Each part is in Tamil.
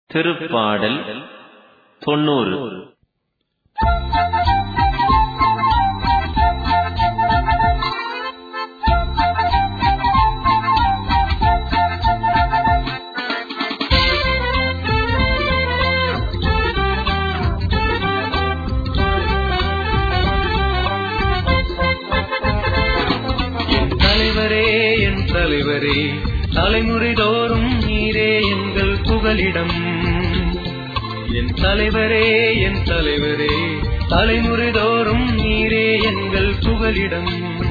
திருப்பாடல் தொண்ணூறு என் தலைவரே என் தலைவரே தலைமுறை தோறும் நீரே எங்கள் புகலிடம் என் தலைவரே என் தலைவரே தலைமுறை தோறும் நீரே எங்கள் புகலிடம்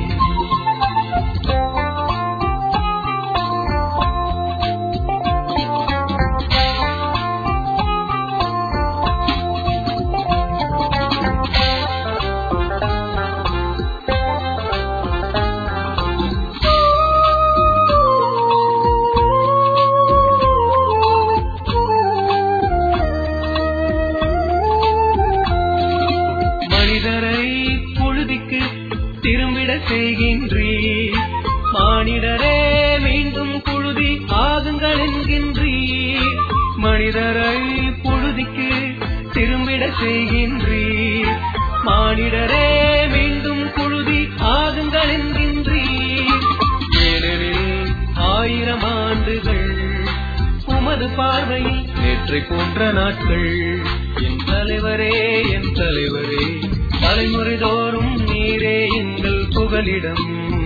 மனிதரை பொழுதிக்கு திரும்பிட செய்கின்றீர் மானிடரே மீண்டும் புழுதி ஆகுங்கள் என்கின்றீர் மனிதரை பொழுதிக்கு திரும்பிட செய்கின்றீர் மானிடரே மீண்டும் புழுதி ஆகுங்கள் என்கின்றீர் ஏனெனில் ஆயிரம் ஆண்டுகள் உமது பார்வையில் நேற்றை போன்ற நாட்கள் என் தலைவரே என் தலைவரே தலைமுறை தோறும் நீரே எங்கள் புகலிடம்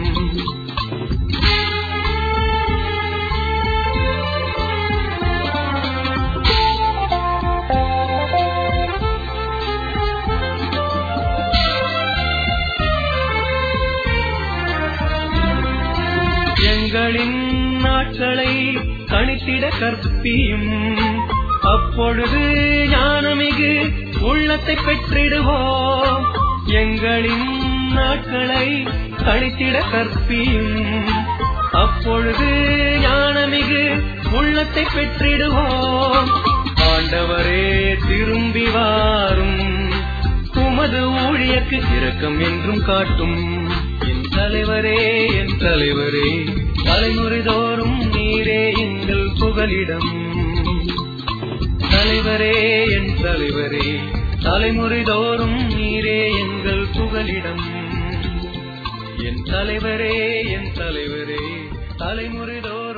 எங்களின் நாட்களை கணித்திட கற்பியும் அப்பொழுது ஞானமிகு உள்ளத்தை பெற்றிடுவோம் எங்களின் நாட்களை கணித்திட கற்பியும் அப்பொழுது ஞானமிகு உள்ளத்தை பெற்றிடுவோம் ஆண்டவரே திரும்பி வாரும் உமது ஊழியக்கு இரக்கம் என்றும் காட்டும் என் தலைவரே என் தலைவரே தலைமுறை தோறும் நீரே எங்கள் புகலிடம் தலைவரே என் தலைவரே தலைமுறை தோறும் நீரே எங்கள் புகலிடம் என் தலைவரே என் தலைவரே தலைமுறை தோறும்